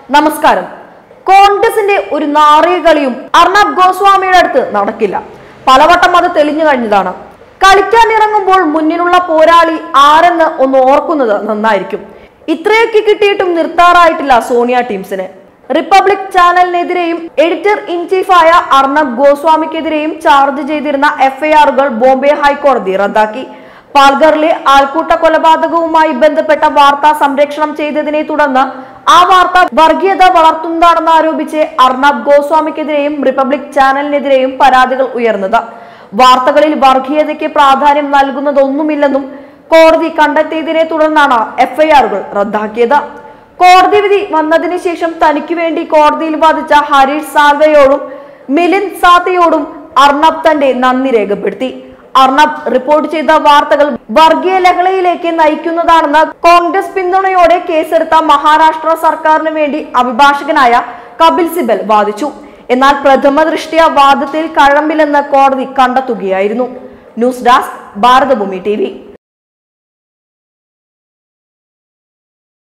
നമസ്കാരം കോൺഗ്രസിന്റെ ഒരു നാറിയ കളിയും അർണബ് ഗോസ്വാമിയുടെ അടുത്ത് നടക്കില്ല പലവട്ടം അത് തെളിഞ്ഞു കഴിഞ്ഞതാണ് കളിക്കാൻ ഇറങ്ങുമ്പോൾ മുന്നിലുള്ള പോരാളി ആരെന്ന് ഒന്ന് ഓർക്കുന്നത് നന്നായിരിക്കും ഇത്രയൊക്കെ കിട്ടിയിട്ടും നിർത്താറായിട്ടില്ല സോണിയ ടീംസിന് റിപ്പബ്ലിക് ചാനലിനെതിരെയും എഡിറ്റർ ഇൻ ചീഫായ അർണബ് ഗോസ്വാമിക്കെതിരെയും ചാർജ് ചെയ്തിരുന്ന എഫ്ഐആറുകൾ ബോംബെ ഹൈക്കോടതി റദ്ദാക്കി പാൽഗറിലെ ആൾക്കൂട്ട കൊലപാതകവുമായി ബന്ധപ്പെട്ട വാർത്ത സംരക്ഷണം ചെയ്തതിനെ തുടർന്ന് ആ വാർത്ത വർഗീയത വളർത്തുന്നതാണെന്ന് ആരോപിച്ച് അർണബ് ഗോസ്വാമിക്കെതിരെയും റിപ്പബ്ലിക് ചാനലിനെതിരെയും പരാതികൾ ഉയർന്നത് വാർത്തകളിൽ വർഗീയതയ്ക്ക് പ്രാധാന്യം നൽകുന്നതൊന്നുമില്ലെന്നും കോടതി കണ്ടെത്തിയതിനെ തുടർന്നാണ് എഫ്ഐആറുകൾ റദ്ദാക്കിയത് കോടതി വിധി വന്നതിന് ശേഷം തനിക്ക് വേണ്ടി കോടതിയിൽ വാദിച്ച ഹരീഷ് സാൽവയോടും മിലിന്ദ് സാത്തയോടും അർണബ് തന്റെ നന്ദി രേഖപ്പെടുത്തി അർണബ് റിപ്പോർട്ട് ചെയ്ത വാർത്തകൾ വർഗീയ ലഹളയിലേക്ക് നയിക്കുന്നതാണെന്ന് കോൺഗ്രസ് പിന്തുണയോടെ കേസെടുത്ത മഹാരാഷ്ട്ര സർക്കാരിന് വേണ്ടി അഭിഭാഷകനായ കപിൽ സിബൽ വാദിച്ചു എന്നാൽ പ്രഥമ ദൃഷ്ടിയ വാദത്തിൽ കഴമ്പില്ലെന്ന് കോടതി കണ്ടെത്തുകയായിരുന്നു ന്യൂസ് ഡെസ്ക് ഭാരതഭൂമി ടി